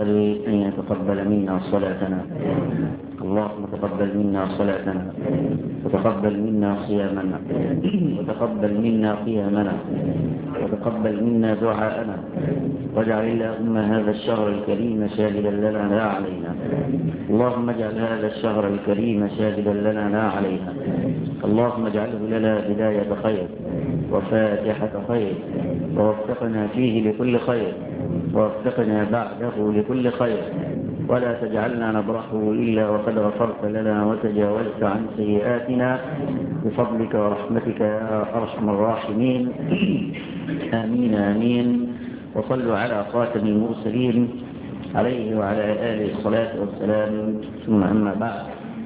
نسأل أن يتقبل منا صلاتنا اللهم تقبل منا صلاتنا وتقبل منا صيامنا وتقبل منا قيامنا وتقبل منا دعاءنا واجعل اللهم هذا الشهر الكريم شاهدا لنا لا علينا اللهم اجعل هذا الشهر الكريم شاهدا لنا لا علينا اللهم اجعله لنا بداية خير وفاتحة خير ووفقنا فيه لكل خير ووفقنا بعده لكل خير ولا تجعلنا نبرحه إلا وقد غفرت لنا وتجاوزت عن سيئاتنا بفضلك ورحمتك يا أرحم الراحمين آمين آمين وصلوا على خاتم المرسلين عليه وعلى آله الصلاة والسلام ثم أما بعد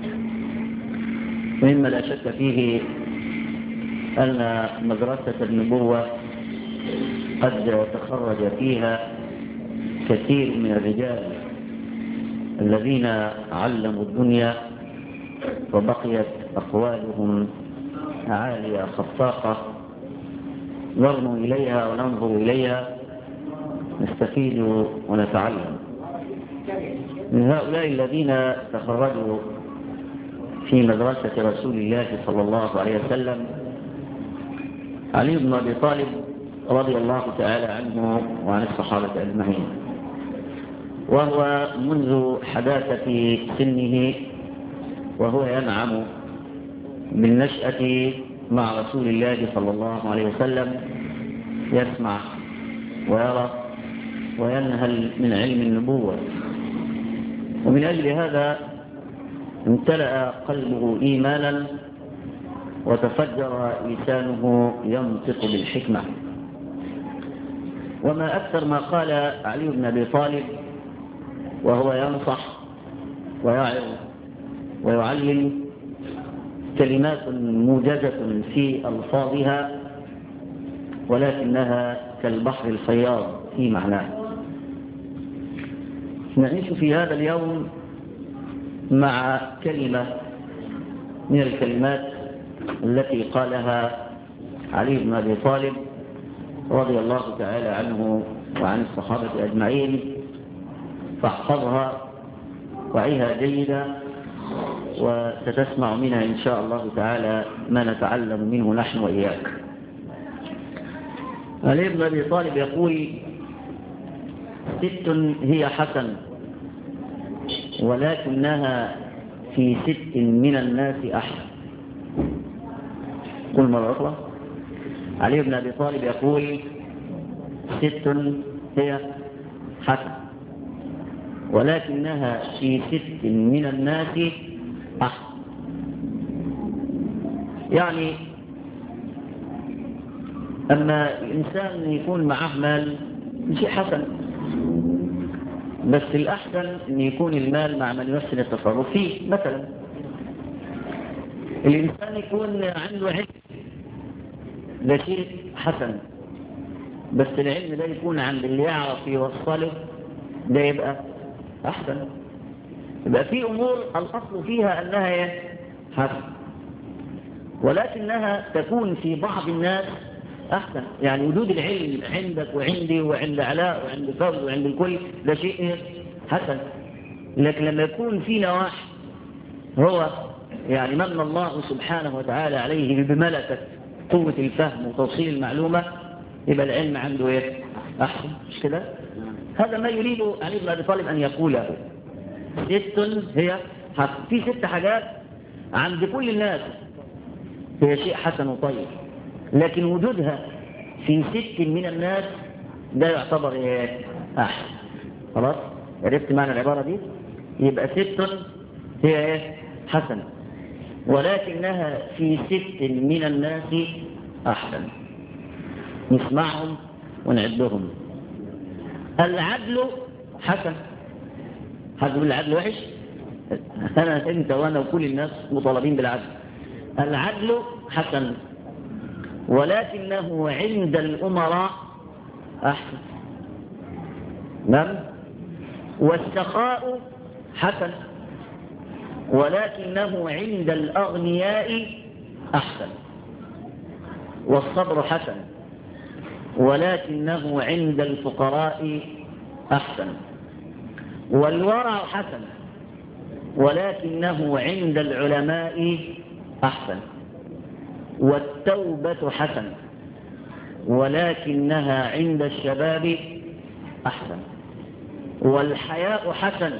مما لا شك فيه أن مدرسة النبوة قد تخرج فيها كثير من الرجال الذين علموا الدنيا وبقيت أقوالهم عالية خفاقة نرنو إليها وننظر إليها نستفيد ونتعلم من هؤلاء الذين تخرجوا في مدرسة رسول الله صلى الله عليه وسلم علي بن أبي طالب رضي الله تعالى عنه وعن الصحابة أجمعين وهو منذ حداثة سنه وهو ينعم بالنشأة مع رسول الله صلى الله عليه وسلم يسمع ويرى وينهل من علم النبوة ومن أجل هذا امتلأ قلبه إيمانا وتفجر لسانه ينطق بالحكمة وما أكثر ما قال علي بن أبي طالب وهو ينصح ويعظ ويعلم كلمات موجزة في ألفاظها ولكنها كالبحر الفياض في معناه نعيش في هذا اليوم مع كلمة من الكلمات التي قالها علي بن أبي طالب رضي الله تعالى عنه وعن الصحابة أجمعين فاحفظها وعيها جيدا وستسمع منها إن شاء الله تعالى ما نتعلم منه نحن وإياك علي بن أبي طالب يقول ست هي حسن ولكنها في ست من الناس أحسن قل مرة أخرى علي بن أبي طالب يقول ست هي حسن ولكنها في ست من الناس أحسن يعني أما الإنسان يكون معه مال شيء حسن بس الأحسن أن يكون المال مع من يحسن التصرف فيه مثلا الإنسان يكون عنده علم ده شيء حسن بس العلم ده يكون عند اللي يعرف يوصله ده يبقى أحسن يبقى في أمور الأصل فيها أنها حسن ولكنها تكون في بعض الناس أحسن يعني وجود العلم عندك وعندي وعند علاء وعند فرد وعند الكل ده شيء حسن لكن لما يكون في نواح هو يعني من الله سبحانه وتعالى عليه بملكة قوة الفهم وتوصيل المعلومة يبقى العلم عنده ايه أحسن مش كده هذا ما يريد علي بن أبي طالب أن يقوله ست هي حسن في ست حاجات عند كل الناس هي شيء حسن وطيب لكن وجودها في ست من الناس ده يعتبر ايه احسن خلاص عرفت معنى العبارة دي يبقى ست هي ايه حسن ولكنها في ست من الناس احسن نسمعهم ونعدهم العدل حسن حد يقول العدل وحش انا انت وانا وكل الناس مطالبين بالعدل العدل حسن ولكنه عند الأمراء أحسن نعم والسخاء حسن ولكنه عند الأغنياء أحسن والصبر حسن ولكنه عند الفقراء أحسن والورع حسن ولكنه عند العلماء أحسن والتوبة حسن ولكنها عند الشباب أحسن والحياء حسن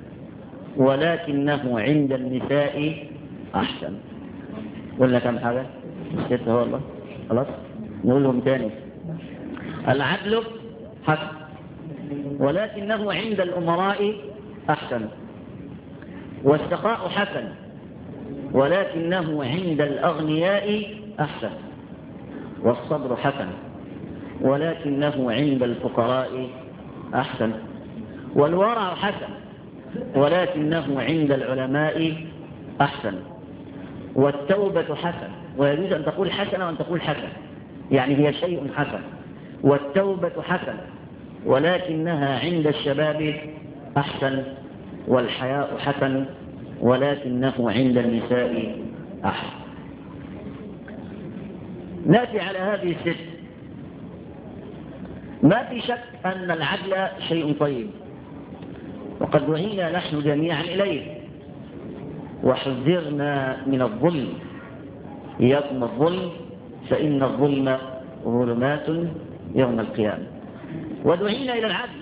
ولكنه عند النساء أحسن قلنا كم حاجة ستة والله خلاص نقولهم تاني العدل حسن ولكنه عند الأمراء أحسن والسخاء حسن ولكنه عند الأغنياء أحسن والصبر حسن ولكنه عند الفقراء أحسن والورع حسن ولكنه عند العلماء أحسن والتوبة حسن ويجوز أن تقول حسن وأن تقول حسن يعني هي شيء حسن والتوبة حسن ولكنها عند الشباب أحسن والحياء حسن ولكنه عند النساء أحسن نأتي على هذه الست ما في شك أن العدل شيء طيب وقد دعينا نحن جميعا إليه وحذرنا من الظلم إياكم الظلم فإن الظلم ظلمات يوم القيامة ودعينا إلى العدل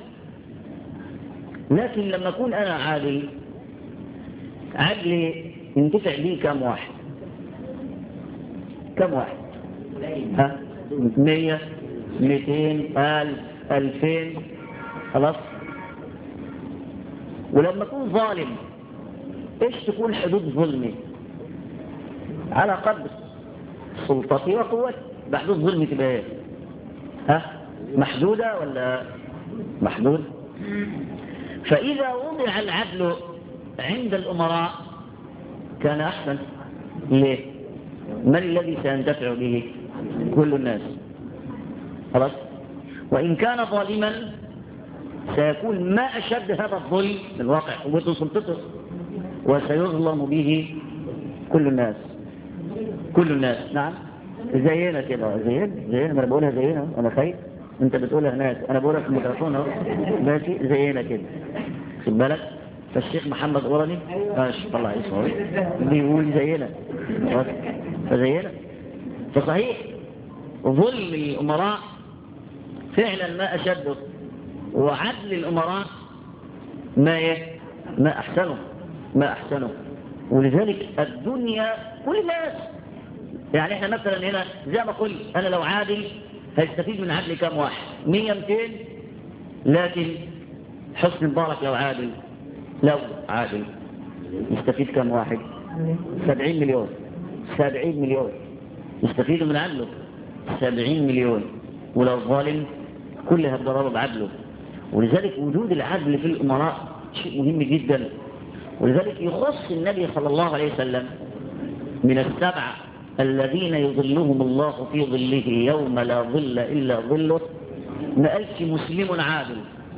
لكن لما أكون أنا عادل عدلي ينتفع لي كم واحد كم واحد ها مية ميتين ألف ألفين خلاص ولما أكون ظالم إيش تكون حدود ظلمي على قدر سلطتي وقوتي بحدود ظلمي تبقى ايه ها محدودة ولا محدود فإذا وضع العدل عند الأمراء كان أحسن ليه من الذي سينتفع به كل الناس خلاص وإن كان ظالما سيكون ما أشد هذا الظلم من واقع قوته سلطته وسيظلم به كل الناس كل الناس نعم زينا كده زينا زينا انا بقولها زينا انا خايف انت بتقولها هناك انا بقولها في الميكروفون اهو ماشي زينا كده خد بالك فالشيخ محمد قرني ماشي طلع اسمه بيقول زينا فزينا فصحيح ظلم الامراء فعلا ما اشده وعدل الامراء ما ايه ما احسنه ما احسنه ولذلك الدنيا كل الناس يعني احنا مثلا هنا زي ما قلت انا لو عادل هيستفيد من عدل كام واحد 100 200 لكن حسن مبارك لو عادل لو عادل يستفيد كام واحد 70 مليون 70 مليون يستفيدوا من عدله 70 مليون ولو ظالم كلها بضرر بعدله ولذلك وجود العدل في الامراء شيء مهم جدا ولذلك يخص النبي صلى الله عليه وسلم من السبعة الذين يظلهم الله في ظله يوم لا ظل إلا ظله ما قالش مسلم عادل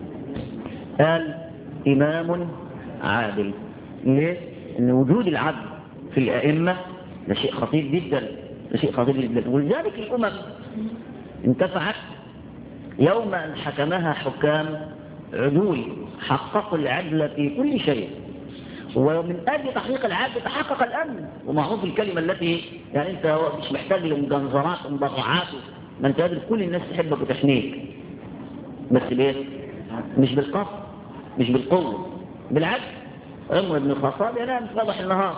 قال إمام عادل ليه؟ أن وجود العدل في الأئمة ده شيء خطير جدا ده شيء خطير جدا ولذلك الأمم انتفعت يوم أن حكمها حكام عدول حققوا العدل في كل شيء ومن أجل تحقيق العدل تحقق الأمن ومعروف الكلمة التي يعني أنت مش محتاج لمجنزرات ومضرعات ما أنت قادر كل الناس تحبك وتحنيك بس بإيه؟ مش بالقصد مش بالقوة بالعدل عمر بن الخطاب ينام في وضح النهار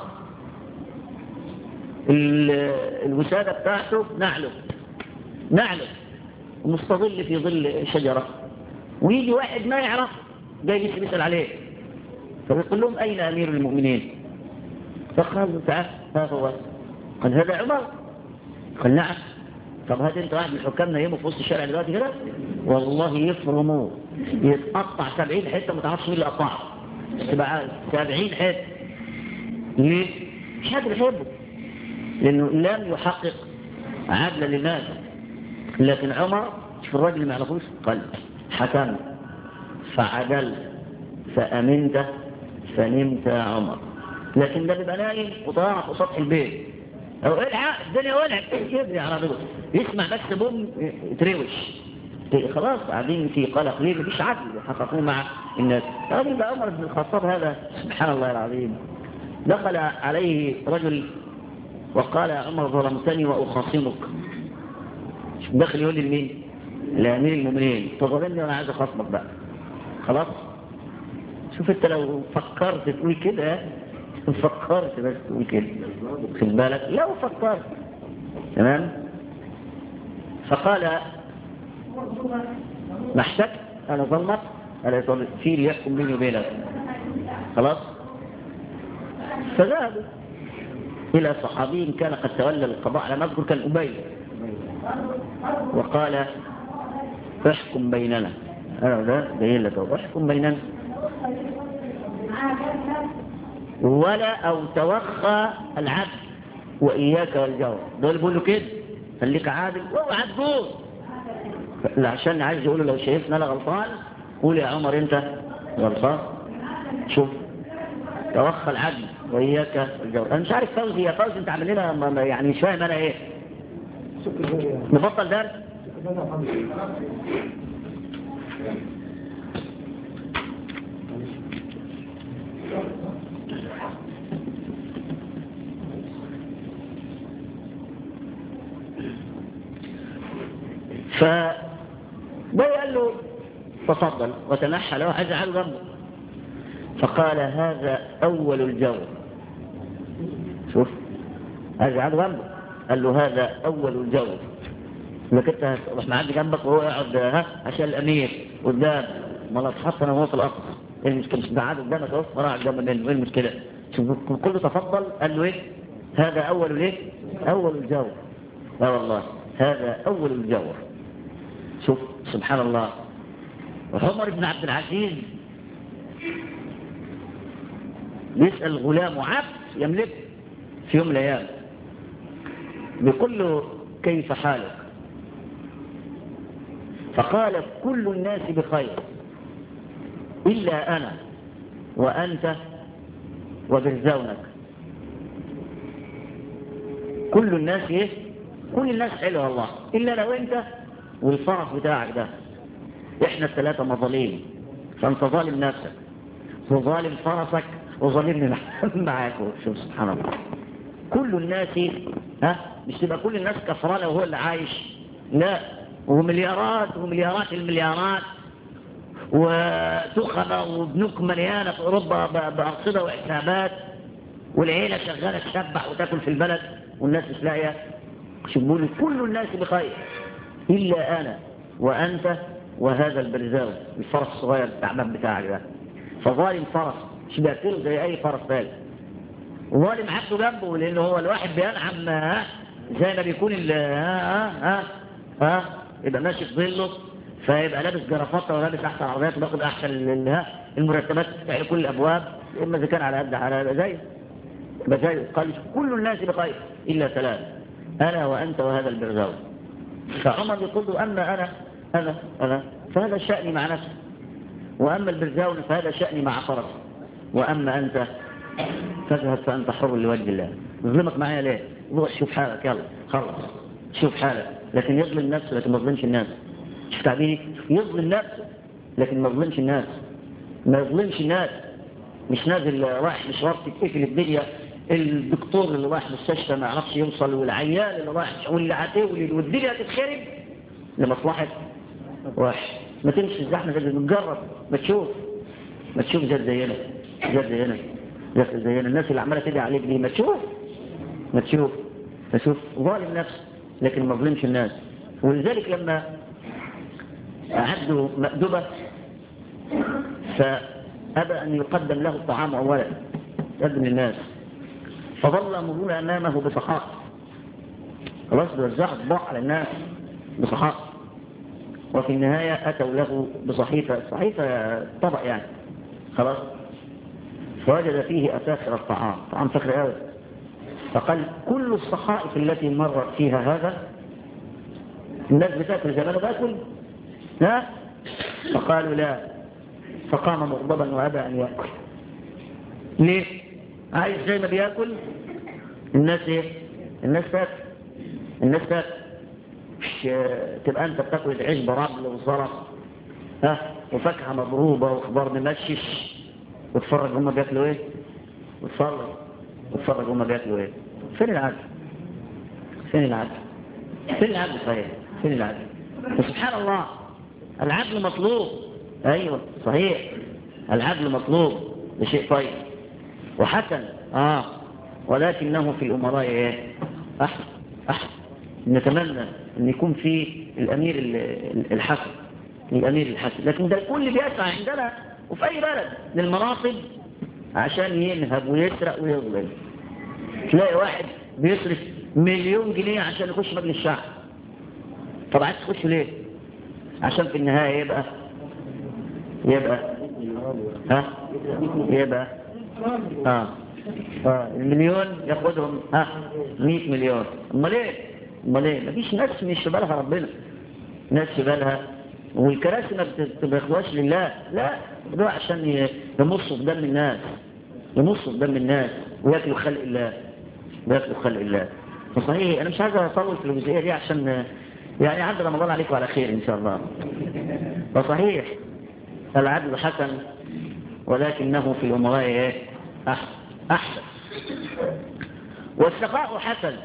الوسادة بتاعته نعله نعله ومستظل في ظل شجرة ويجي واحد ما يعرف جاي يسأل عليه فيقول لهم أين أمير المؤمنين فقالوا تعال ها هو قال هذا عمر قال نعم طب هذا انت واحد من حكامنا يمه في وسط الشارع دلوقتي كده والله يفرموه يتقطع سبعين حته ما تعرفش مين اللي قطعه تبقى سبعين حته ليه؟ مش قادر يحبه لانه لم يحقق عدل للناس لكن عمر شوف الراجل اللي ما يعرفوش قال حكم فعدل فأمنت فنمت يا عمر لكن ده بيبقى نايم وطالع في سطح البيت او الحق الدنيا ولعت يجري على طول يسمع بس بوم يتروش خلاص قاعدين في قلق ليه مفيش عدل حققوه مع الناس رجل عمر بن الخطاب هذا سبحان الله العظيم دخل عليه رجل وقال يا عمر ظلمتني وأخاصمك دخل يقول لي لمين لأمير المؤمنين تظلمني وأنا عايز أخاصمك بقى خلاص شوف انت لو فكرت تقول كده فكرت بس تقول كده خد بالك لو فكرت تمام فقال ما احتجت انا ظلمت انا يقول في ليحكم بيني وبينك خلاص فذهبوا الى صحابي كان قد تولى القضاء على ما اذكر كان ابي وقال احكم بيننا انا ده بين لك احكم بيننا ولا او توخى العبد واياك والجور دول بيقولوا كده خليك عادل واوعى تقول لا عشان عايز يقولوا لو شايفنا انا غلطان قول يا عمر انت غلطان شوف توخى العدل واياك والجور انا مش عارف فوزي يا فوزي انت عامل لنا يعني مش فاهم انا ايه نبطل درس ف قال له تفضل وتنحى له اجعل جنبه فقال هذا اول الجو شوف اجعل جنبه قال له هذا اول الجو انك انت روح معدي جنبك وهو يقعد ها عشان الامير قدام ما لا تحط انا وهو في القصر ايه المشكله مش قاعد قدامك اهو وراح جنب منه ايه المشكله شوف كله تفضل قال له ايه هذا اول الايه اول الجو لا والله هذا اول الجو شوف سبحان الله عمر بن عبد العزيز يسأل غلام عبد يملك في يوم من الأيام بيقول له كيف حالك فقال كل الناس بخير إلا أنا وأنت وبرزونك كل الناس إيه كل الناس حلوة والله إلا لو أنت والفرس بتاعك ده احنا الثلاثة مظالم فانت ظالم نفسك وظالم فرسك وظالمني معاك شوف سبحان الله كل الناس ها مش تبقى كل الناس كفرانة وهو اللي عايش لا ومليارات ومليارات المليارات وتخمة وبنوك مليانة في أوروبا بأرصدة وحسابات والعيلة شغالة تشبع وتاكل في البلد والناس مش لاقية شو كل الناس بخير إلا أنا وأنت وهذا البرزاوي الفرس الصغير التعبان بتاعك ده فظالم فرس مش بيأكله زي أي فرس ثاني وظالم عبده جنبه لأنه هو الواحد بينعم ها زي ما بيكون ال ها ها ها يبقى ماشي في ظله فيبقى لابس جرافطه ولابس احسن عربيات وبياخد احسن المرتبات في كل الابواب اما اذا كان على قد على يبقى زي يبقى زي قال كل الناس بخير الا ثلاث انا وانت وهذا البرزاوي فعمر يقول له أما أنا أنا أنا فهذا شأني مع نفسي وأما البرزاون فهذا شأني مع فرس وأما أنت فاذهب فأنت حر لوجه الله يظلمك معايا ليه روح شوف حالك يلا خلص شوف حالك لكن يظلم نفسه لكن ما يظلمش الناس شوف تعبيري يظلم نفسه لكن ما يظلمش الناس ما يظلمش الناس مش نازل رايح مشوار تتقفل الدنيا الدكتور اللي رايح مستشفى ما يعرفش يوصل والعيال اللي رايح واللي هتولد والدنيا هتتخرب لمصلحة واحد ما تمشي الزحمة زي متجرب ما تشوف ما تشوف زي زينا زي زينا زي زينا الناس اللي عمالة تدعي عليك دي ما تشوف ما تشوف ما تشوف ظالم نفسه لكن ما ظلمش الناس ولذلك لما أعدوا مأدبة فأبى أن يقدم له الطعام أولا يقدم للناس فظل يمرون أمامه بصحاء خلاص بيوزعوا الضوء على الناس بصحاء وفي النهاية أتوا له بصحيفة صحيفة طبق يعني خلاص فوجد فيه أساخر الطعام طعام فخر قوي فقال كل الصحائف التي مرت فيها هذا الناس بتاكل زي ما انا باكل ها فقالوا لا فقام مغضبا وابى ان ياكل ليه عايز زي ما بياكل الناس ايه الناس تاكل الناس تاكل مش تبقى انت بتاكل عيش برمل وزلط ها وفاكهة مضروبة وخضار ممشش وتفرج هما بياكلوا ايه وتصلي وتفرج هما بياكلوا ايه فين العدل فين العدل فين العدل صحيح فين العدل وسبحان الله العدل مطلوب ايوه صحيح العدل مطلوب ده شيء طيب وحسن اه ولكنه في الامراء ايه احسن احسن نتمنى ان يكون في الامير الحسن الامير الحسن لكن ده الكل بيسعى عندنا وفي اي بلد للمناصب عشان ينهب ويسرق ويظلم تلاقي واحد بيصرف مليون جنيه عشان يخش مجلس الشعب طب عايز تخش ليه عشان في النهاية يبقى يبقى ها يبقى اه اه المليون ياخدهم ها 100 مليون امال ايه امال ايه مفيش ناس مش في بالها ربنا ناس في بالها والكراسي ما بتاخدوهاش لله لا ده عشان يمصوا في دم الناس يمصوا في دم الناس وياكلوا خلق الله وياكلوا خلق الله فصحيح انا مش عايز اطول في الجزئيه دي عشان يعني عند رمضان عليكم على خير ان شاء الله فصحيح العدل حسن ولكنه في الامراء ايه احسن احسن والسخاء حسن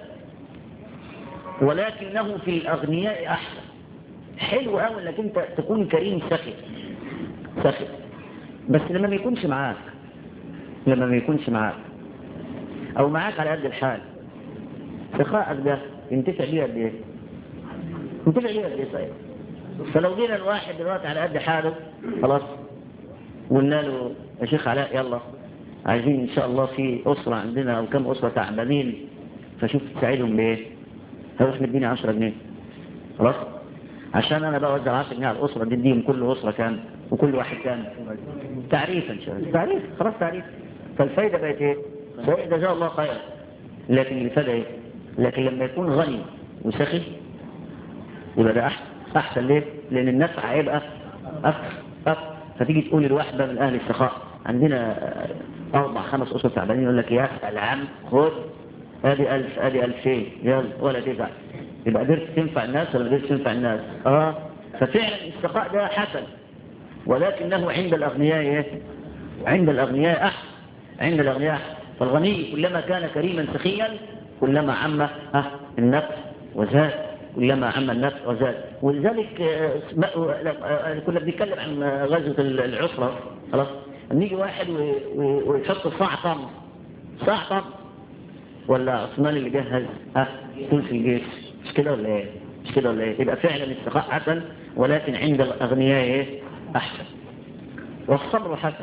ولكنه في الاغنياء احسن حلو قوي انك انت تكون كريم سخي سخي بس لما ما يكونش معاك لما ما يكونش معاك او معاك على قد الحال سخاءك ده ينتفع بيه قد ايه ينتفع بيه قد ايه صحيح فلو جينا الواحد دلوقتي على قد حاله خلاص وقلنا له يا شيخ علاء يلا عايزين ان شاء الله في اسره عندنا او كم اسره تعبانين فشوف تساعدهم بايه هيروح مديني 10 جنيه خلاص عشان انا بقى اوزع 10 جنيه على الاسره دي اديهم كل اسره كام وكل واحد كام تعريفا ان شاء الله تعريف خلاص تعريف فالفايده بقت ايه فايده جزاه الله خيرا لكن الفايده ايه لكن لما يكون غني وسخي يبقى ده احسن احسن ليه لان النفع هيبقى اكثر اكثر فتيجي تقول لواحده من اهل السخاء عندنا اربع خمس اسر تعبانين يقول لك يا العم خد ادي ألف ادي ألفين يلا ولا تزعل يبقى قدرت تنفع الناس ولا قدرت تنفع الناس اه ففعلا السخاء ده حسن ولكنه عند الاغنياء ايه عند الاغنياء احسن عند الاغنياء أحسن. فالغني كلما كان كريما سخيا كلما عم اه النفس وزاد كلما عم النفس وزاد ولذلك كنا بنتكلم عن غزوة العسرة خلاص نيجي واحد ويحط صاع طم صاع طم ولا عثمان اللي جهز ها ثلث الجيش مش كده ولا ايه مش كده ولا ايه يبقى فعلا السخاء حسن ولكن عند الاغنياء ايه احسن والصبر حسن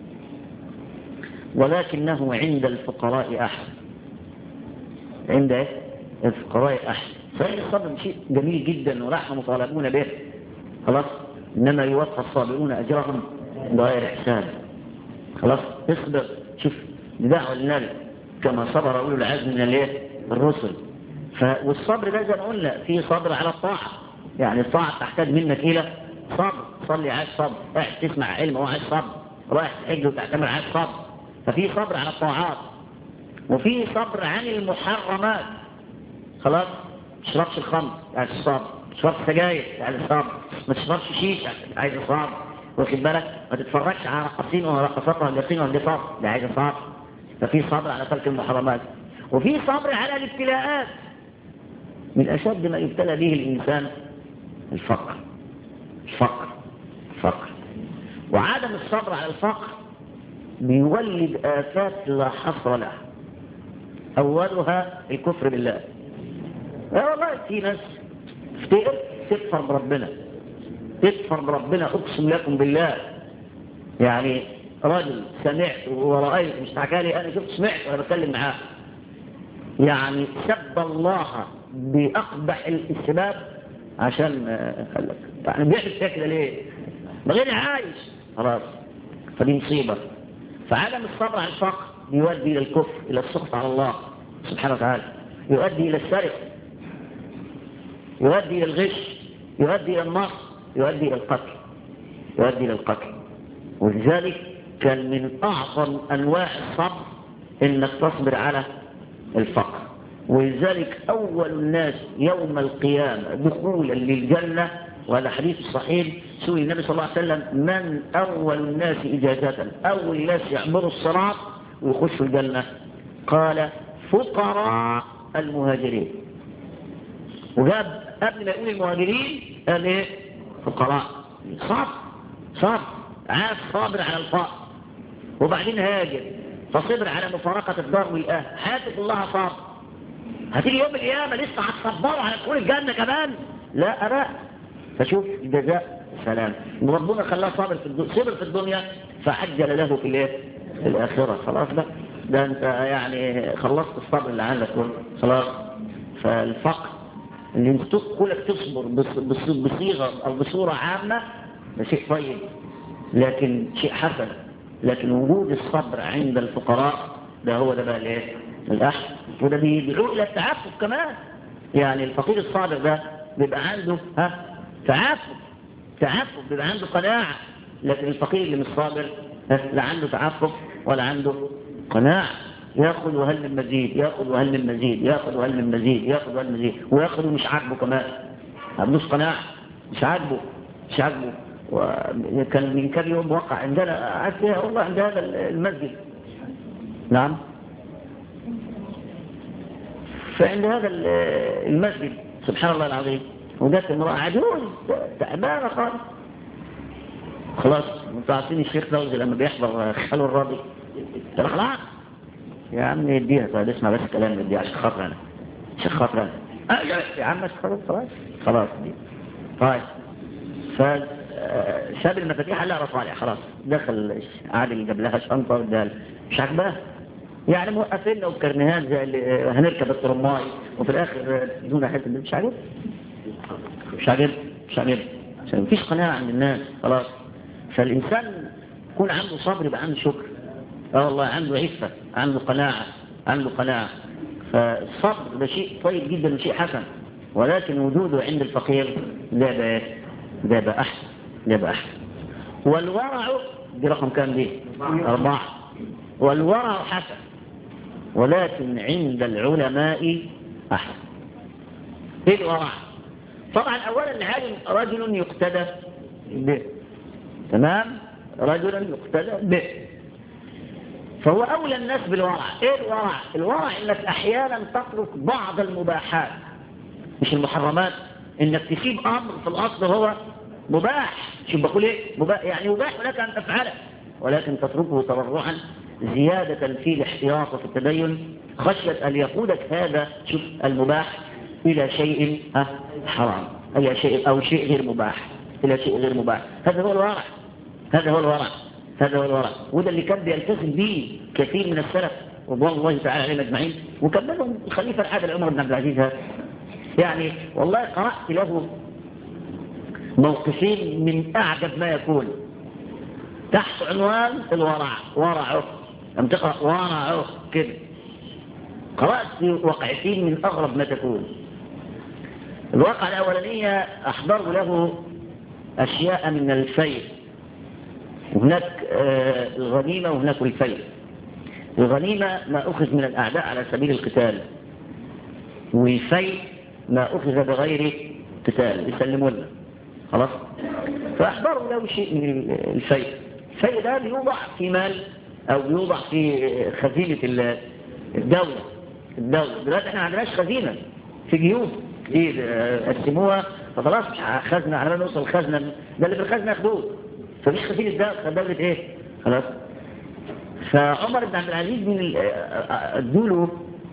ولكنه عند الفقراء احسن عند ايه الفقراء احسن صحيح الصبر شيء جميل جدا ونحن مطالبون به خلاص انما يوفى الصابرون اجرهم بغير حساب خلاص اصبر شوف دعوة للنبي كما صبر اولو العزم من الايه الرسل ف... والصبر ده زي ما قلنا في صبر على الطاعه يعني الطاعه تحتاج منك الى صبر صلي عايز صبر رايح تسمع علم وعايز صبر رايح تحج وتعتمر عايز صبر ففي صبر على الطاعات وفي صبر عن المحرمات خلاص ما تشربش الخمر عايز الصبر ما تشربش سجاير عايز الصبر ما تشربش شيشه عايز الصبر واخد بالك ما تتفرجش على رقصين ولا رقصات ولا جاسين ولا صبر ده عايز صبر ففي صبر على ترك المحرمات وفي صبر على الابتلاءات من أشد ما يبتلى به الإنسان الفقر الفقر الفقر وعدم الصبر على الفقر بيولد آفات لا حصر لها أولها الكفر بالله يا والله في ناس تفتقر تكفر بربنا تكفر بربنا أقسم لكم بالله يعني رجل سمعت ورأيت مش حكالي أنا شفت سمعت وأنا بتكلم معاه يعني سب الله بأقبح السباب عشان يعني بيعمل كده ليه بغير عايش خلاص فدي مصيبة فعدم الصبر على الفقر يؤدي إلى الكفر إلى السخط على الله سبحانه وتعالى يؤدي إلى السرقة يؤدي إلى الغش يؤدي إلى النصر يؤدي إلى القتل يؤدي إلى القتل ولذلك كان من أعظم أنواع الصبر إنك تصبر على الفقر ولذلك أول الناس يوم القيامة دخولا للجنة وهذا حديث صحيح سئل النبي صلى الله عليه وسلم من أول الناس إجازة أول الناس يعبروا الصراط ويخشوا الجنة قال فقراء المهاجرين وجاب قبل ما يقول المهاجرين قال ايه فقراء صبر صبر عاش صابر على الفقر وبعدين هاجر فصبر على مفارقة الدار والأهل حياته كلها صبر هتيجي يوم القيامة لسه هتصبروا على دخول الجنة كمان لا أبا فشوف الجزاء سلام ربنا خلاه صابر في الدنيا صبر في الدنيا فعجل له في الايه في الآخرة خلاص بقى ده انت يعني خلصت الصبر اللي عندك خلاص فالفقر اللي انت تقولك تصبر بصيغة او بصورة عامة ده شيء طيب لكن شيء حسن لكن وجود الصبر عند الفقراء ده هو ده بقى الايه الاحسن وده بيدعو الى التعفف كمان يعني الفقير الصابر ده بيبقى عنده ها تعفف تعفف بيبقى عنده قناعة لكن الفقير اللي مش صابر لا عنده تعفف ولا عنده قناعة ياخذ وهل من مزيد ياخذ وهل من مزيد ياخذ وهل من مزيد ياخذ وهل من مزيد وياخذ ومش عاجبه كمان مش قناعة مش عاجبه مش عاجبه وكان من كم يوم وقع عندنا قعدت فيها والله عند هذا المسجد نعم فعند هذا المسجد سبحان الله العظيم وجات امرأة عجوز تعبانة خالص خلاص انتوا عارفين الشيخ فوزي لما بيحضر خاله الراضي طب خلاص يا عم يديها طيب اسمع بس كلام يديها عشان خاطر انا عشان خاطر انا آه يا عم خلاص خلاص خلاص دي طيب فساب المفاتيح قال لها طالع خلاص دخل عادل جاب لها شنطه واداها مش عاجباها يعني موقفيننا وبكرنيهات زي اللي هنركب الترماي وفي الاخر دون حته مش عاجب مش عاجب مش عاجب مفيش قناعه عند الناس خلاص فالانسان يكون عنده صبر يبقى عنده شكر اه والله عنده عفه عنده قناعه عنده قناعه فالصبر ده شيء طيب جدا وشيء حسن ولكن وجوده عند الفقير ده بقى ده بقى احسن ده بقى احسن والورع دي رقم كام دي اربعه والورع حسن ولكن عند العلماء احسن ايه الورع طبعا اولا العالم رجل يقتدى به تمام رجل يقتدى به فهو أولى الناس بالورع إيه الورع الورع إنك أحيانا تترك بعض المباحات مش المحرمات إنك تسيب أمر في الأصل هو مباح شو بقول إيه مباح يعني مباح لك أن تفعله ولكن تتركه تبرعا زيادة في الاحتياط وفي التدين خشية أن يقودك هذا شوف المباح إلى شيء حرام أي شيء أو شيء غير مباح إلى شيء غير مباح هذا هو الورع هذا هو الورع هذا هو الورع وده اللي كان بيلتزم به كثير من السلف رضوان الله تعالى عليهم اجمعين وكملهم الخليفه العادل عمر بن عبد العزيز هذا يعني والله قرات له موقفين من اعجب ما يكون تحت عنوان الورع ورعه لم تقرا ورعه كده قرات وقعتين من اغرب ما تكون الواقعه الاولانيه احضر له اشياء من الفيل وهناك الغنيمة وهناك الفيل الغنيمة ما أخذ من الأعداء على سبيل القتال والفيل ما أخذ بغير قتال يسلموا لنا خلاص فأحضروا له شيء من الفيل الفيل ده بيوضع في مال أو بيوضع في خزينة الدولة الدولة دلوقتي احنا ما عندناش خزينة في جيوب دي قسموها فخلاص مش خزنة على ما نوصل الخزنة ده اللي في الخزنة ياخدوه فمش خزينة ده دولة ايه خلاص فعمر بن عبد العزيز من ادوله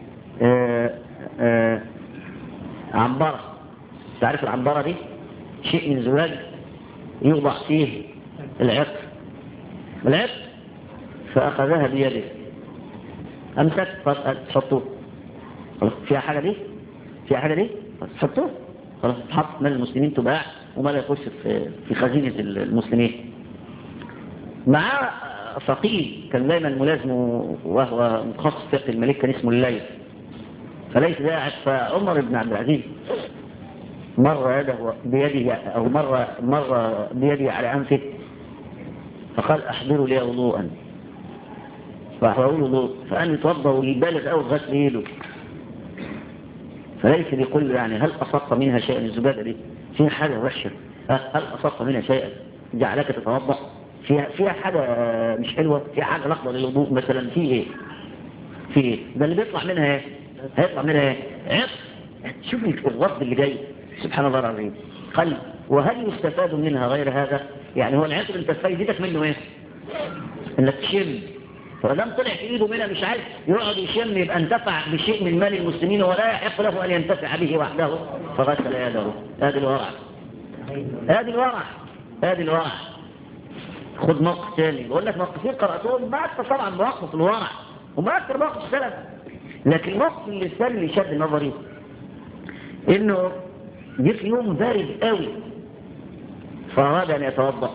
عنبرة تعرف العنبرة دي شيء من زواج يوضع فيه العطر العطر فأخذها بيده أمسك تحطوه فيها حاجة دي فيها حاجة دي تحطوه خلاص تحط مال المسلمين تباع وما لا يخش في في خزينة المسلمين مع فقيه كان دايما ملازم وهو متخصص فقه الملك كان اسمه الليث فليس ده قاعد فعمر بن عبد العزيز مر يده بيده او مر مر بيده على انفه فقال احضروا لي وضوءا فاحضروا له وضوء فقال يتوضا ويبالغ قوي غسل ايده فليس بيقول له يعني هل اصبت منها شيء من الزباده دي في حاجه وحشه هل أصبت منها شيئا جعلك تتوضأ فيها فيها حاجة مش حلوة فيها حاجة لحظة للوضوء مثلا في ايه في ايه ده اللي بيطلع منها ايه هيطلع منها ايه عطف شوف الرد اللي جاي سبحان الله العظيم قال وهل يستفاد منها غير هذا يعني هو العطر انت فايدتك منه ايه انك تشم فلم طلع في ايده منها مش عارف يقعد يشم يبقى انتفع بشيء من مال المسلمين ولا يحق له ان ينتفع به وحده فغسل يده هذه الورع هذه الورع هذه الورع خد موقف ثاني بقول لك موقفين قرأتهم ما أكثر طبعا مواقف الورع وما أكثر مواقف السلف لكن الموقف اللي الثاني اللي شد نظري إنه جه في يوم بارد قوي فأراد أن يتوضأ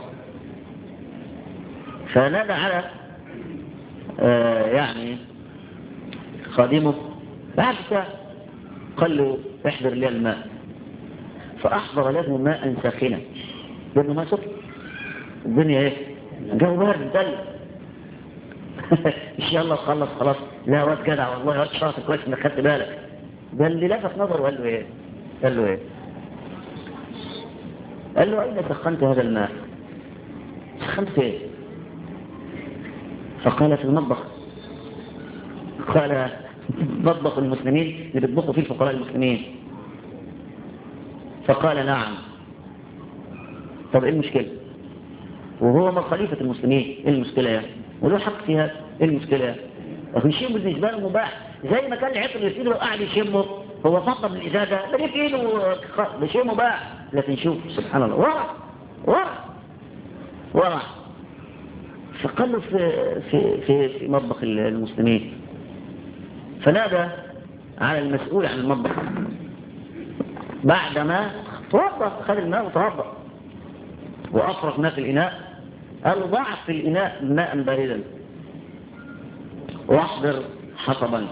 فنادى على آه يعني خادمه بعد ساعة قال له احضر لي الماء فأحضر له ماء ساخنا لأنه ما سخن الدنيا ايه جو بارد دل ان شاء الله خلص خلاص لا واد جدع والله واد شاطر كويس انك خدت بالك ده اللي لفت نظره وقال له ايه قال له ايه قال له اين سخنت هذا الماء سخنت فين فقال في المطبخ قال مطبخ المسلمين اللي بيطبخوا فيه الفقراء المسلمين فقال نعم طب ايه المشكله وهو من خليفة المسلمين ايه المشكلة يعني وله حق فيها ايه المشكلة لكن شيء بالنسبة له مباح زي ما كان العطر اللي في ايده قاعد يشمه هو فضل من الإزازة ده في ايده ده شيء مباح لكن شوف سبحان الله ورع ورع ورع فقال له في, في, في, في مطبخ المسلمين فنادى على المسؤول عن المطبخ بعدما توضأ خد الماء وتوضأ وأفرغ ماء في الإناء قال ضع في الإناء ماء باردا واحضر حطبا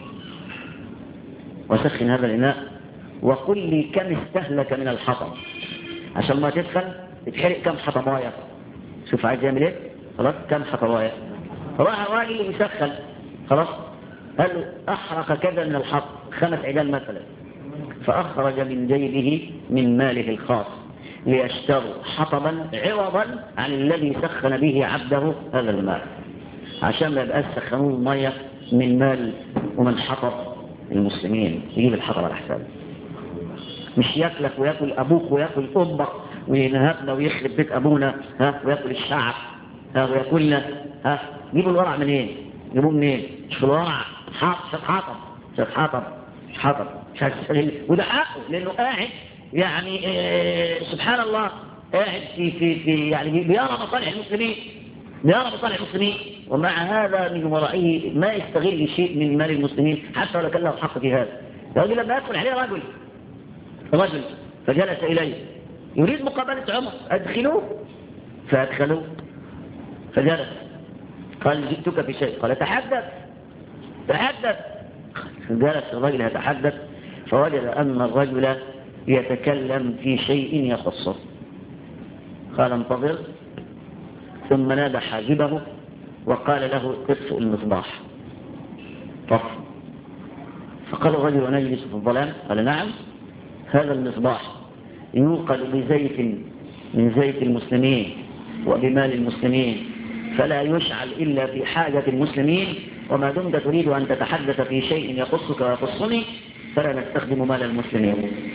وسخن هذا الإناء وقل لي كم استهلك من الحطب عشان ما تدخل تتحرق كم حطباية شوف عايز يعمل ايه خلاص كم حطباية راح الراجل يسخن خلاص قال له أحرق كذا من الحطب خمس عجال مثلا فأخرج من جيبه من ماله الخاص ليشتروا حطبا عوضا عن الذي سخن به عبده هذا الماء عشان ما يبقاش سخنوه المية من مال ومن حطب المسلمين يجيب الحطب على حسابه مش ياكلك وياكل ابوك وياكل امك وينهبنا ويخرب بيت ابونا ها وياكل الشعب ها وياكلنا ها جيبوا الورع منين جيبوه منين مش في الورع حاطب حاطب حاطب حاطب مش عارف وده حقه لانه قاعد يعني آه سبحان الله قاعد في في في يعني بيرى مصالح المسلمين بيرى مصالح المسلمين ومع هذا من ورائه ما يستغل شيء من مال المسلمين حتى لو كان له حق في هذا الرجل لما يدخل عليه رجل رجل فجلس اليه يريد مقابله عمر ادخلوه فادخلوه فجلس قال جئتك في شيء قال تحدث تحدث جلس الرجل يتحدث فوجد ان الرجل يتكلم في شيء يخصه قال انتظر ثم نادى حاجبه وقال له اطفئ المصباح طف فقال الرجل ونجلس في الظلام قال نعم هذا المصباح يوقد بزيت من زيت المسلمين وبمال المسلمين فلا يشعل إلا في حاجة المسلمين وما دمت تريد أن تتحدث في شيء يخصك ويخصني فلا نستخدم مال المسلمين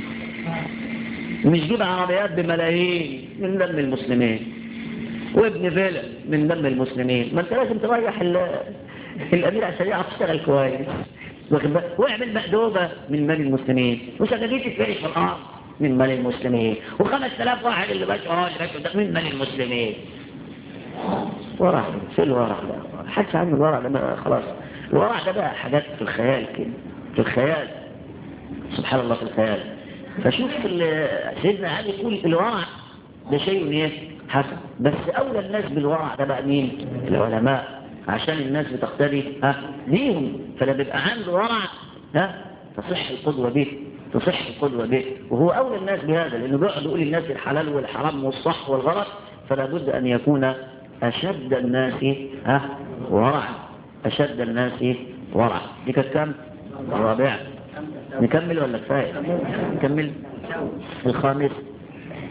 مش جيب عربيات بملايين من دم المسلمين وابن فيلا من دم المسلمين ما انت لازم تريح الامير عشان يعرف يشتغل كويس واعمل مأدوبة من مال المسلمين وشغالية تفرش في الارض من مال المسلمين وخمس ثلاث واحد اللي باش وراه من مال المسلمين ورع في الورع ده حدث عن الورع ده خلاص الورع ده بقى حاجات في الخيال كده في الخيال سبحان الله في الخيال فشوف سيدنا علي يقول الورع ده شيء ايه حسن بس اولى الناس بالورع ده بقى مين العلماء عشان الناس بتقتدي ها ليهم فلا بيبقى عنده ورع ها تصح القدوة به تصح القدوة به وهو أولى الناس بهذا لأنه بيقعد يقول للناس الحلال والحرام والصح والغلط فلا بد أن يكون أشد الناس ها ورعا أشد الناس ورعا دي كانت كام؟ الرابعة نكمل ولا كفاية؟ نكمل الخامس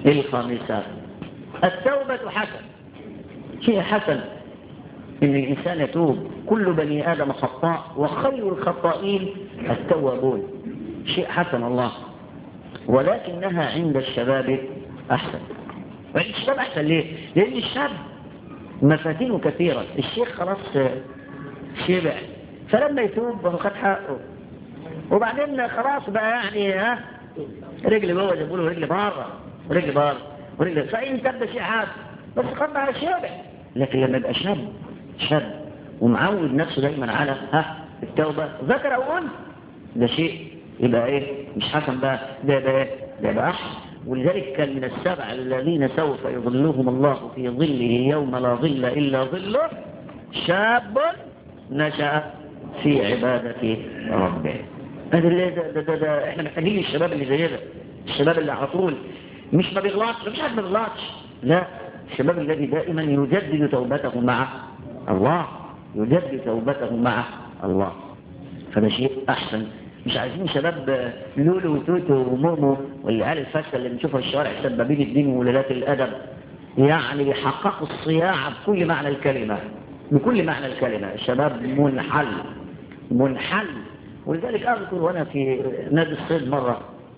الخامسة التوبة حسن شيء حسن إن الإنسان يتوب كل بني آدم خطاء وخير الخطائين التوابون شيء حسن الله ولكنها عند الشباب أحسن وعند الشباب أحسن ليه؟ لأن الشاب مفاتينه كثيرة الشيخ خلاص شبع فلما يتوب هو خد حقه وبعدين خلاص بقى يعني ها رجل جوه زي بيقولوا رجل بره رجل بره ورجل فإن تبدا شيء حاد بس خد على الشبع لكن لما يبقى شاب شاب ومعود نفسه دايما على ها التوبة ذكر أو أنثى ده شيء يبقى ايه مش حسن بقى ده يبقى ايه ده يبقى احسن ولذلك كان من السبع الذين سوف يظلهم الله في ظله يوم لا ظل إلا ظله شاب نشأ في عبادة ربه هذا اللي ده, ده, ده, ده احنا محتاجين الشباب اللي زي ده الشباب اللي على طول مش ما بيغلطش مش حد ما بيغلطش لا الشباب الذي دائما يجدد توبته مع الله يجدد توبته مع الله فده شيء احسن مش عايزين شباب لولو وتوتو ومومو والعيال الفاشله اللي بنشوفها في الشوارع سبابين الدين وولادات الادب يعني بيحققوا الصياعه بكل معنى الكلمه بكل معنى الكلمه الشباب منحل منحل ولذلك اذكر وانا في نادي الصيد مره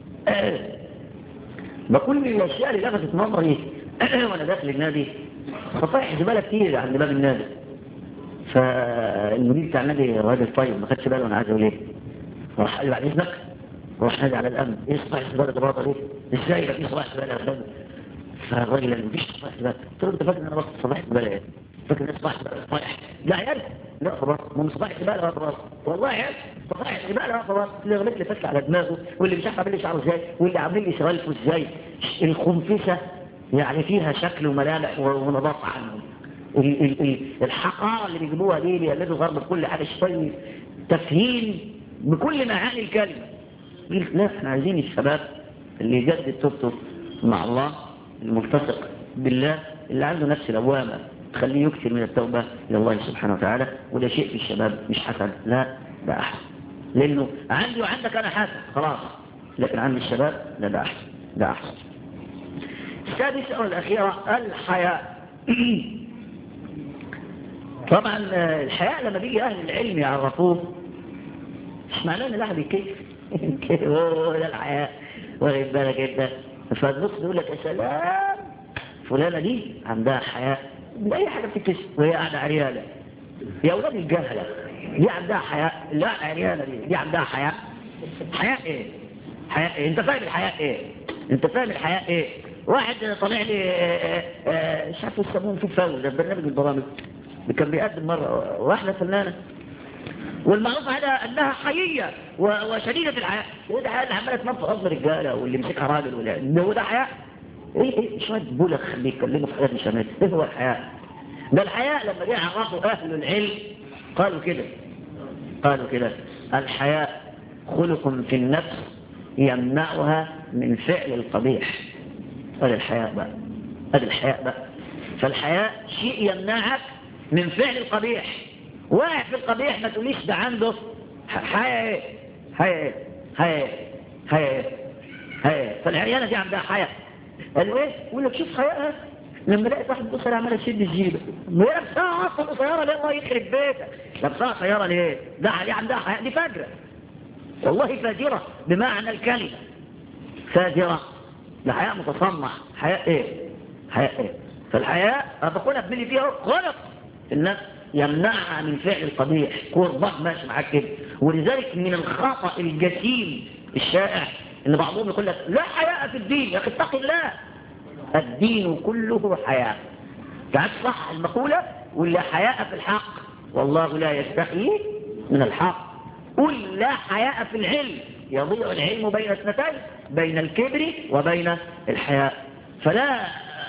بكل من الاشياء اللي لفتت نظري وانا داخل النادي صفائح زباله كتير عند باب النادي فالمدير بتاع النادي راجل طيب ما خدش باله وانا عايز اقول ايه راح قال لي بعد اذنك روح نادي على الامن ايه صفائح زباله ده بابا ليه ازاي يبقى في صفائح زباله يا استاذ فالراجل قال لي مفيش صفائح زباله قلت له انت فاكر ان انا بص صفائح زباله ايه فاكر ان صفائح زباله صفائح لا يا لا خلاص من صفائح زباله خلاص والله يا صفائح زباله خلاص اللي غلط لي فتله على دماغه واللي مش عارف عامل لي شعره ازاي واللي عامل لي شغالته ازاي الخنفسه يعني فيها شكل وملامح ونظافه عنهم الحقارة اللي بيجيبوها دي بيقلدوا غرب كل حاجة شوية تفهيم بكل معاني الكلمة لا احنا عايزين الشباب اللي يجدد توبته مع الله الملتصق بالله اللي عنده نفس الأوامة تخليه يكثر من التوبة إلى الله سبحانه وتعالى وده شيء في الشباب مش حسن لا ده أحسن لأنه عندي وعندك أنا حسن خلاص لكن عند الشباب لا ده أحسن ده أحسن السادسة والأخيرة الحياء طبعا الحياء لما بيجي أهل العلم يعرفوه مش معناه ان الواحد يكيف ولا الحياء واخد بالك انت فالنص يقول لك يا سلام فلانه دي عندها حياء من اي حاجه بتكتشف وهي قاعده عريانه يا اولاد الجهله دي عندها حياء لا عريانه دي دي عندها حياء حياء ايه حياء ايه انت فاهم الحياء ايه انت فاهم الحياء ايه واحد طالع لي مش عارف يسموه في فاول ده برنامج البرامج كان بيقدم مرة واحدة فنانة والمعروف هذا أنها حيية وشديدة الحياة ايه ده حياة اللي عمالة تنفق أصل رجالة واللي مسكها راجل ولا هو ده حياة ايه ايه شوية بولخ بيتكلموا في حياة مشامات ايه هو الحياة ده الحياة لما جه عرفوا أهل العلم قالوا كده قالوا كده الحياء خلق في النفس يمنعها من فعل القبيح هذا الحياء بقى هذا الحياء بقى فالحياء شيء يمنعك من فعل القبيح واقع في القبيح ما تقوليش ده عنده حياة ايه حياة ايه حياة ايه حياة ايه حياة ايه فالعيانة دي عندها حياة قالوا ايه يقول لك شوف حياءها لما الاقي صاحب بصر عماله تشد الجيبه ما هي لابسها اصلا قصيره ليه الله يخرب بيتك لابسها قصيره ليه ده دي عندها حياء دي فاجره والله فاجره بمعنى الكلمه فاجره ده حياء متصنع حياء ايه حياء ايه فالحياء بقولها بملي فيها غلط النفس يمنعها من فعل القبيح كورباك ماشي معاك كده ولذلك من الخطأ الجسيم الشائع ان بعضهم يقول لك لا حياء في الدين يا اخي اتق الله الدين كله حياء تعال صح المقولة ولا حياء في الحق والله لا يستحيي من الحق قل لا حياء في العلم يضيع العلم بين اثنتين بين الكبر وبين الحياء فلا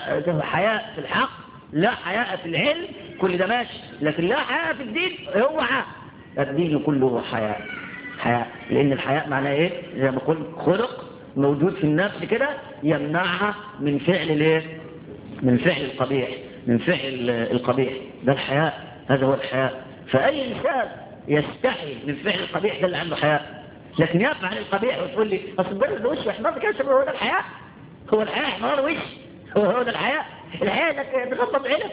حياء في الحق لا حياء في العلم كل ده ماشي لكن لا حياء في الدين هو الدين كله حياء حياء لأن الحياء معناه إيه زي ما قلت خلق موجود في النفس كده يمنعها من فعل الايه من فعل القبيح من فعل القبيح ده الحياء هذا هو الحياء فأي إنسان يستحي من فعل القبيح ده اللي عنده حياء لكن يفعل القبيح وتقول لي اصل ده وش احمر كده هو ده الحياء هو الحياء احمرار وش هو هو ده الحياء الحياء انك تغطى بعينك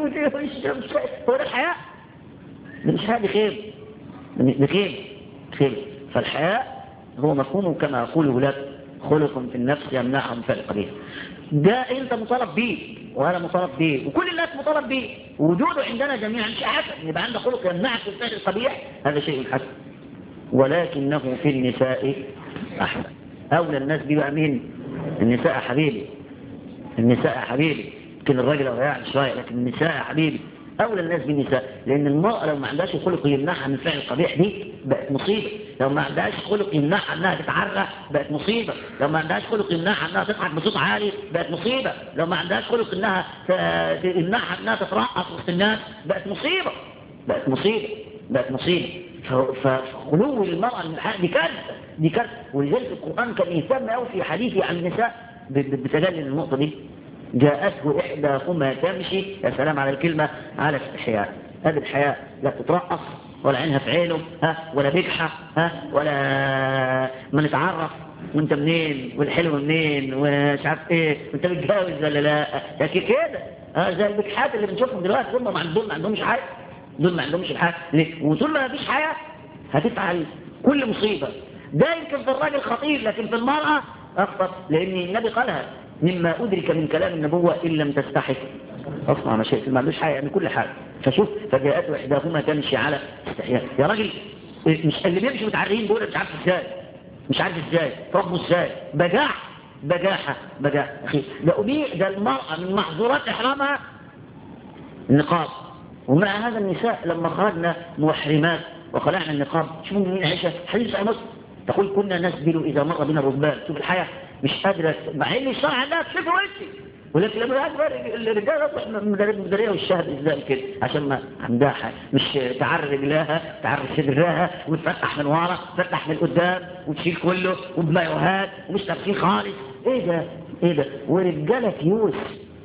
هو ده الحياء ده مش حياء بخير بخير خير فالحياء هو مفهوم كما أقوله لك خلق في النفس يمنعهم فعل قبيح ده انت مطالب بيه وانا مطالب بيه وكل الناس مطالب بيه وجوده عندنا جميعا شيء حسن يبقى عندك خلق يمنعك في الفعل القبيح هذا شيء حسن ولكنه في النساء احسن اولى الناس دي بقى مين النساء حبيبي النساء حبيبي يمكن الراجل يعني شويه لكن النساء حبيبي أولى الناس بالنساء لأن المرأة لو ما عندهاش خلق يمنعها من فعل القبيح دي بقت مصيبة لو ما عندهاش خلق يمنعها أنها تتعرى بقت مصيبة لو ما عندهاش خلق يمنعها أنها تضحك بصوت عالي بقت مصيبة لو ما عندهاش خلق أنها يمنعها أنها تترقص وسط الناس بقت مصيبة بقت مصيبة بقت مصيبة فخلو المرأة من الحق دي كارثة دي كارثة ولذلك القرآن كان يهتم قوي في حديثه عن النساء بتجلي النقطة دي جاءته إحداهما تمشي يا سلام على الكلمة على استحياء هذه الحياء لا تترقص ولا عينها في عينه ها ولا بجحة ها ولا ما نتعرف وانت منين والحلو منين ومش عارف ايه وانت متجوز ولا لا لكن كده ها زي البجحات اللي بنشوفهم دلوقتي هم ما عندهم ما عندهمش حاجه دول ما عندهمش الحياة ليه وطول ما فيش حياة هتفعل كل مصيبة ده يمكن في الراجل خطير لكن في المرأة أخطر لأن النبي قالها مما أدرك من كلام النبوة إن لم تستحي أصنع ما شئت ما عندوش حاجة يعني كل حاجة فشوف فجاءته إحداهما تمشي على استحياء يا راجل مش اللي بيمشي متعرين دول مش عارف ازاي مش عارف ازاي ربه ازاي بجاح بجاحة بجاحة أخي ده أبيع ده المرأة من محظورات إحرامها النقاب ومع هذا النساء لما خرجنا محرمات وخلعنا النقاب شوفوا من عائشة حديث صحيح مسلم تقول كنا نسبل إذا مر بنا الرهبان شوف الحياة مش قادرة مع إن الشرع عندها تشوفوا وشي ولكن لما يكبر الرجال يطلع من المدرية والشهد ازاي كده عشان ما عندها حاجة مش تعري رجلها تعري صدرها وتفتح من ورا تفتح من قدام وتشيل كله وبمايوهات ومش لابسين خالص ايه ده ايه ده ورجاله تيوس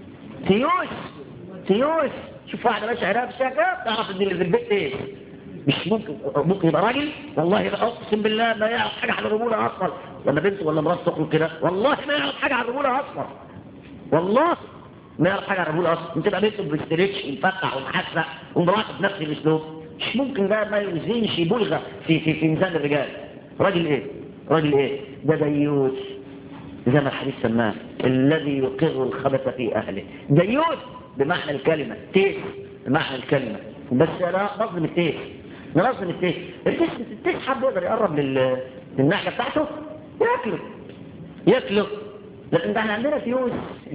تيوس تيوس شوف واحدة ماشية عينها في الشقة تعرف ان اللي في البيت ايه مش ممكن ممكن يبقى راجل والله يبقى اقسم بالله ما يعرف حاجة عن الرجولة اصلا لما بنت ولا مرات تخرج كده والله ما يعرف حاجة عن الرجولة اصلا والله ما يعرف حاجة عن الرجولة اصلا انت تبقى بنت بتستريتش ومفتح ومحسة ومراته بنفس الاسلوب مش ممكن ده ما يوزنش بلغة في في في ميزان الرجال راجل ايه راجل ايه ده ديوث زي ما الحديث سماه الذي يقر الخبث في اهله ديوث بمعنى الكلمة تيس بمعنى الكلمة بس لا نظم التيس نظم التيس التيس التيس حد يقدر يقرب لل... للناحية بتاعته ياكله ياكله لكن ده احنا عندنا فيوز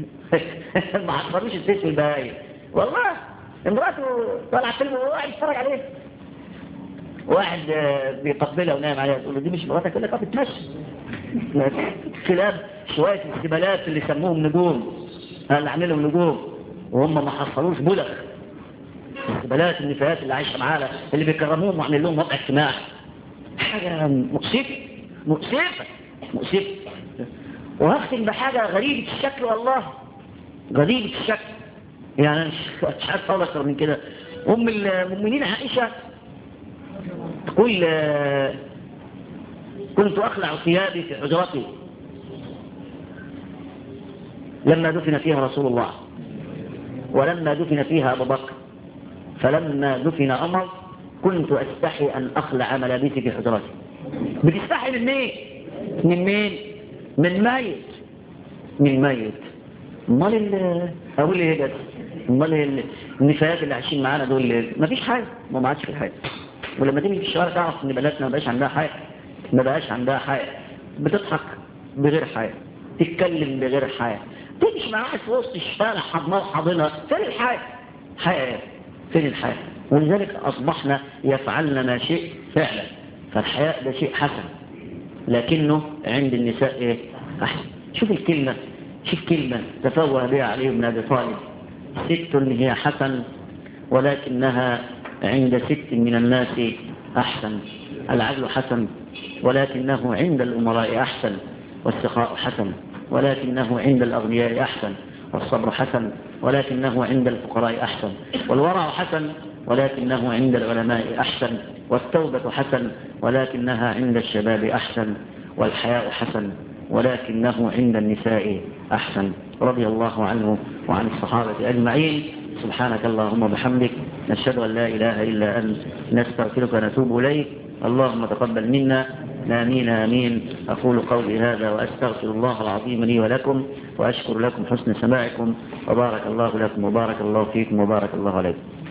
ما عصروش التيس في البهايم والله امراته طالعه فيلم وقاعد يتفرج عليه واحد بيقبلها ونايم عليها تقول له دي مش مراتك يقول لك اه بتمشي كلاب شويه الزبالات اللي سموهم نجوم اللي عاملهم نجوم وهم ما حصلوش بلغ الزبالات النفايات اللي عايشه معانا اللي بيكرموهم وعاملين لهم وضع اجتماعي حاجه مؤسفه مؤسفه مؤسفه وهختم بحاجه غريبه الشكل والله غريبه الشكل يعني مش عارف اقول اكتر من كده ام المؤمنين عائشه تقول كنت اخلع ثيابي في حجرتي لما دفن فيها رسول الله ولما دفن فيها أبو بكر فلما دفن عمر كنت أستحي أن أخلع ملابسي في حجرتي بتستحي من مين؟ من مين؟ من ميت من ميت امال ال اقول ايه بس امال النفايات اللي عايشين معانا دول ما فيش حاجه ما ما عادش في حاجه ولما تيجي في الشوارع تعرف ان بناتنا ما بقاش عندها حاجه ما بقاش عندها حاجه بتضحك بغير حاجه تتكلم بغير حاجه تمشي معاه في وسط الشارع حضناه حاضنها فين الحياة حياة فين الحياة ولذلك أصبحنا يفعلنا ما شيء فعلا فالحياء ده شيء حسن لكنه عند النساء إيه؟ أحسن شوف الكلمة شوف كلمة تفوه بها علي بن أبي طالب ست هي حسن ولكنها عند ست من الناس أحسن العدل حسن ولكنه عند الأمراء أحسن والسخاء حسن ولكنه عند الأغنياء أحسن والصبر حسن ولكنه عند الفقراء أحسن والورع حسن ولكنه عند العلماء أحسن والتوبة حسن ولكنها عند الشباب أحسن والحياء حسن ولكنه عند النساء أحسن رضي الله عنه وعن الصحابة أجمعين سبحانك اللهم وبحمدك نشهد أن لا إله إلا أنت نستغفرك ونتوب إليك اللهم تقبل منا آمين آمين أقول قولي هذا وأستغفر الله العظيم لي ولكم وأشكر لكم حسن سماعكم وبارك الله لكم وبارك الله فيكم وبارك الله عليكم